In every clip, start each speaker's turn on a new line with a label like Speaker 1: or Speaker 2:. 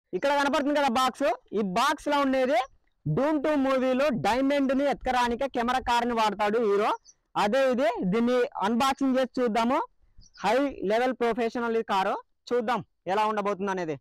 Speaker 1: ఇక్కడ కనపడుతుంది కదా బాక్స్ ఈ బాక్స్ లో ఉండేది డూమ్ టూ మూవీలో డైమండ్ ని ఎత్కరానికి కెమెరా కార్ ని వాడతాడు హీరో అదే ఇది దీన్ని అన్బాక్సింగ్ చేసి చూద్దాము హై లెవెల్ ప్రొఫెషనల్ ఈ కారు చూద్దాం ఎలా ఉండబోతుంది అనేది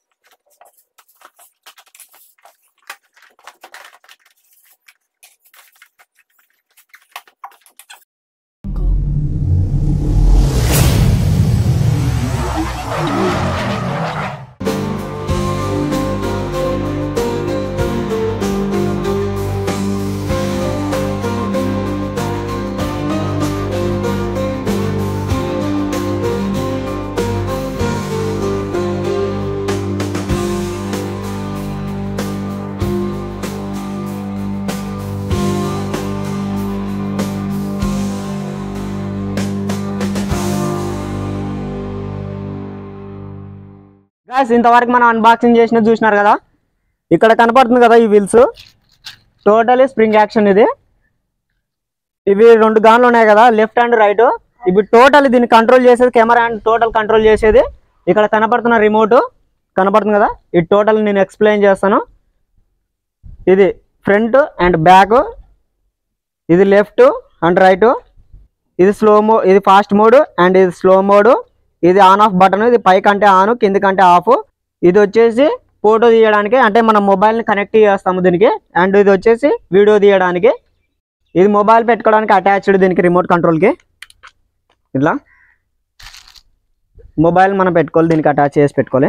Speaker 1: గాయస్ ఇంతవరకు మనం అన్బాక్సింగ్ చేసిన చూసినారు కదా ఇక్కడ కనపడుతుంది కదా ఈ వీల్స్ టోటలీ స్ప్రింగ్ యాక్షన్ ఇది ఇవి రెండు గాన్లు ఉన్నాయి కదా లెఫ్ట్ అండ్ రైట్ ఇవి టోటల్ దీన్ని కంట్రోల్ చేసేది కెమెరా అండ్ టోటల్ కంట్రోల్ చేసేది ఇక్కడ కనపడుతున్న రిమోట్ కనపడుతుంది కదా ఈ టోటల్ నేను ఎక్స్ప్లెయిన్ చేస్తాను ఇది ఫ్రంట్ అండ్ బ్యాక్ ఇది లెఫ్ట్ అండ్ రైట్ ఇది స్లో మో ఇది ఫాస్ట్ మోడ్ అండ్ ఇది స్లో మోడ్ ఇది ఆన్ ఆఫ్ బటన్ ఇది పై కంటే ఆన్ కింది కంటే ఆఫ్ ఇది వచ్చేసి ఫోటో తీయడానికి అంటే మనం మొబైల్ని కనెక్ట్ చేస్తాము దీనికి అండ్ ఇది వచ్చేసి వీడియో తీయడానికి ఇది మొబైల్ పెట్టుకోవడానికి అటాచ్డ్ దీనికి రిమోట్ కంట్రోల్కి ఇట్లా మొబైల్ మనం పెట్టుకోవాలి దీనికి అటాచ్ చేసి పెట్టుకోవాలి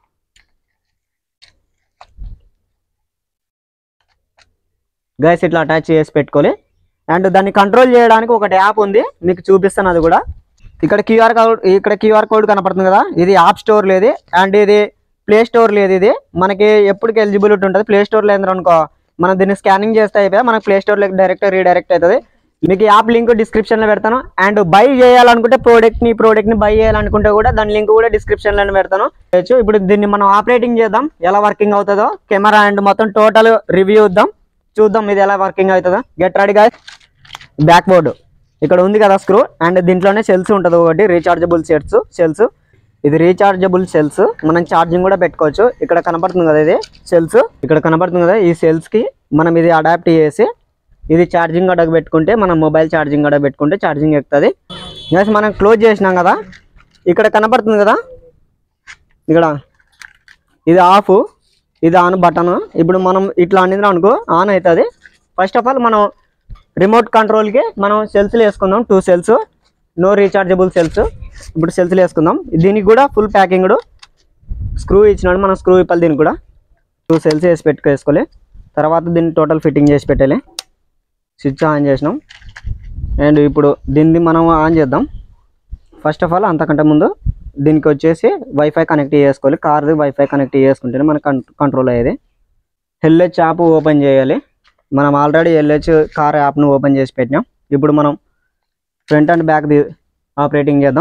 Speaker 1: గైస్ ఇట్లా అటాచ్ చేసి పెట్టుకోవాలి అండ్ దాన్ని కంట్రోల్ చేయడానికి ఒకటి యాప్ ఉంది మీకు చూపిస్తాను అది కూడా ఇక్కడ క్యూఆర్ కోడ్ ఇక్కడ క్యూఆర్ కోడ్ కనపడుతుంది కదా ఇది యాప్ స్టోర్ లేదు అండ్ ఇది ప్లే స్టోర్ లేదు ఇది మనకి ఎప్పటికి ఎలిజిబిలిటీ ఉంటుంది ప్లే స్టోర్ లేదు అనుకో మనం దీన్ని స్కానింగ్ చేస్తే అయిపోయి మనకి ప్లే స్టోర్లోకి డైరెక్ట్ రీడైరెక్ట్ అవుతుంది మీకు యాప్ లింక్ డిస్క్రిప్షన్లో పెడతాను అండ్ బై చేయాలనుకుంటే ప్రోడక్ట్ని ప్రోడక్ట్ని బై చేయాలనుకుంటే కూడా దాని లింక్ కూడా డిస్క్రిప్షన్లో పెడతాను చేయొచ్చు. ఇప్పుడు దీన్ని మనం ఆపరేటింగ్ చేద్దాం ఎలా వర్కింగ్ అవుతుందో కెమెరా అండ్ మొత్తం టోటల్ రివ్యూ ఇద్దాం చూద్దాం ఇది ఎలా వర్కింగ్ అవుతుందో గెట్ రెడీ గా బ్యాక్ బోర్డు ఇక్కడ ఉంది కదా స్క్రూ అండ్ దీంట్లోనే సెల్స్ ఉంటుంది ఒకటి రీఛార్జబుల్ సెట్స్ సెల్స్ ఇది రీఛార్జబుల్ సెల్స్ మనం ఛార్జింగ్ కూడా పెట్టుకోవచ్చు ఇక్కడ కనపడుతుంది కదా ఇది సెల్స్ ఇక్కడ కనపడుతుంది కదా ఈ సెల్స్ కి మనం ఇది అడాప్ట్ చేసి ఇది ఛార్జింగ్ గడకు పెట్టుకుంటే మనం మొబైల్ ఛార్జింగ్ గడకు పెట్టుకుంటే ఛార్జింగ్ ఎక్కుతుంది నెక్స్ట్ మనం క్లోజ్ చేసినాం కదా ఇక్కడ కనపడుతుంది కదా ఇక్కడ ఇది ఆఫ్ ఇది ఆన్ బటన్ ఇప్పుడు మనం ఇట్లా అనేది అనుకో ఆన్ అవుతుంది ఫస్ట్ ఆఫ్ ఆల్ మనం రిమోట్ కంట్రోల్కి మనం సెల్స్లు వేసుకుందాం two cells no rechargeable cells ఇప్పుడు సెల్స్లు వేసుకుందాం దీనికి కూడా ఫుల్ ప్యాకింగ్ స్క్రూ ఇచ్చినాడు మనం స్క్రూ ఇప్పాలి దీనికి కూడా టూ సెల్స్ వేసి పెట్టుకోవాలి తర్వాత దీన్ని టోటల్ ఫిట్టింగ్ చేసి పెట్టాలి స్విచ్ ఆన్ చేసినాం అండ్ ఇప్పుడు దీన్ని మనం ఆన్ చేద్దాం ఫస్ట్ ఆఫ్ ఆల్ అంతకంటే ముందు దీనికి వచ్చేసి వైఫై కనెక్ట్ చేసుకోవాలి కార్ది వైఫై కనెక్ట్ చేసుకుంటేనే మనకు కంట్రోల్ అయ్యేది ఎల్హెచ్ యాప్ ఓపెన్ చేయాలి మనం ఆల్రెడీ ఎల్హెచ్ కార్ యాప్ను ఓపెన్ చేసి పెట్టినాం ఇప్పుడు మనం ఫ్రంట్ అండ్ బ్యాక్ ఆపరేటింగ్ చేద్దాం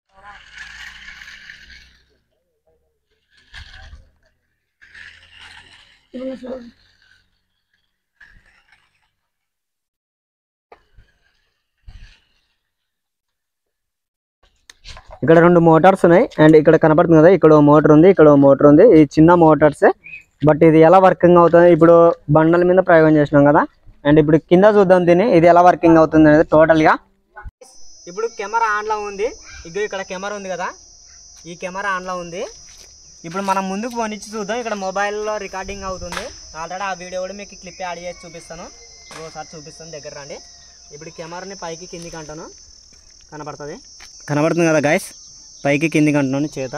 Speaker 1: ఇక్కడ రెండు మోటార్స్ ఉన్నాయి అండ్ ఇక్కడ కనపడుతుంది కదా ఇక్కడ మోటార్ ఉంది ఇక్కడ మోటార్ ఉంది ఈ చిన్న మోటార్సే బట్ ఇది ఎలా వర్కింగ్ అవుతుంది ఇప్పుడు బండల మీద ప్రయోగం చేసినాం కదా అండ్ ఇప్పుడు కింద చూద్దాం దీన్ని ఇది ఎలా వర్కింగ్ అవుతుంది అనేది టోటల్గా ఇప్పుడు కెమెరా ఆన్లో ఉంది ఇగో ఇక్కడ కెమెరా ఉంది కదా ఈ కెమెరా ఆన్లో ఉంది ఇప్పుడు మనం ముందుకు పోనిచ్చి చూద్దాం ఇక్కడ మొబైల్లో రికార్డింగ్ అవుతుంది ఆల్రెడీ ఆ వీడియో కూడా మీకు క్లిప్ యాడ్ చేసి చూపిస్తాను ఒకసారి చూపిస్తాను దగ్గర రండి ఇప్పుడు కెమెరాని పైకి కిందికి అంటాను కనబడుతుంది కనబడుతుంది కదా గాయస్ పైకి కిందికి అంటున్నాను చేత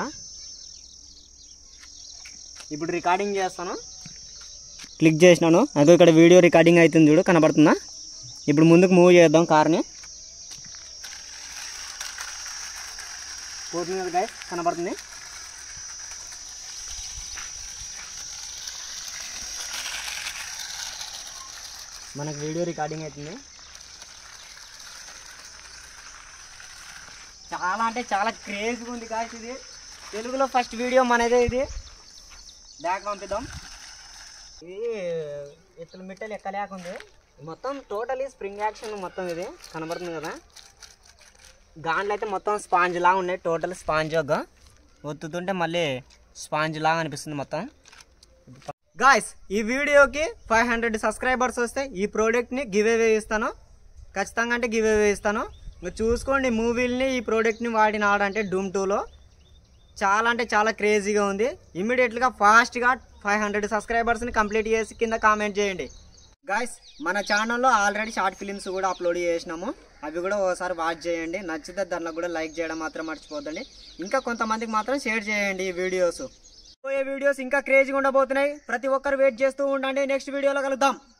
Speaker 1: ఇప్పుడు రికార్డింగ్ చేస్తాను క్లిక్ చేసినాను అదో ఇక్కడ వీడియో రికార్డింగ్ అవుతుంది చూడు కనబడుతుందా ఇప్పుడు ముందుకు మూవ్ చేద్దాం కార్ని పోతుంది కదా గాయస్ కనబడుతుంది మనకు వీడియో రికార్డింగ్ అవుతుంది చాలా అంటే చాలా క్రేజ్గా ఉంది కాస్ ఇది తెలుగులో ఫస్ట్ వీడియో మనదే ఇది బ్యాక్ పంపిద్దాం ఇది ఇతను మిట్టలు ఎక్కలేకుంది మొత్తం టోటలీ స్ప్రింగ్ యాక్షన్ మొత్తం ఇది కనబడుతుంది కదా గాండ్లు అయితే మొత్తం స్పాంజ్ లాగా ఉన్నాయి టోటల్ స్పాంజ్ ఒక ఒత్తుతుంటే మళ్ళీ స్పాంజ్ లాగా అనిపిస్తుంది మొత్తం గాయస్ ఈ వీడియోకి ఫైవ్ హండ్రెడ్ సబ్స్క్రైబర్స్ వస్తే ఈ ప్రోడక్ట్ని గివ్ అవే ఇస్తాను ఖచ్చితంగా అంటే గివ్ అవే ఇస్తాను మీరు చూసుకోండి మూవీల్ని ఈ ప్రోడక్ట్ని వాడిన ఆడంటే డూమ్ టూలో చాలా అంటే చాలా క్రేజీగా ఉంది ఇమీడియట్గా ఫాస్ట్గా ఫైవ్ హండ్రెడ్ సబ్స్క్రైబర్స్ని కంప్లీట్ చేసి కింద కామెంట్ చేయండి గాయస్ మన ఛానల్లో ఆల్రెడీ షార్ట్ ఫిలిమ్స్ కూడా అప్లోడ్ చేసినాము అవి కూడా ఒకసారి వాచ్ చేయండి నచ్చితే దాంట్లో కూడా లైక్ చేయడం మాత్రం మర్చిపోద్దండి ఇంకా కొంతమందికి మాత్రం షేర్ చేయండి ఈ వీడియోస్ పోయే వీడియోస్ ఇంకా క్రేజీగా ఉండబోతున్నాయి ప్రతి ఒక్కరు వెయిట్ చేస్తూ ఉండండి నెక్స్ట్ వీడియోలో కలుద్దాం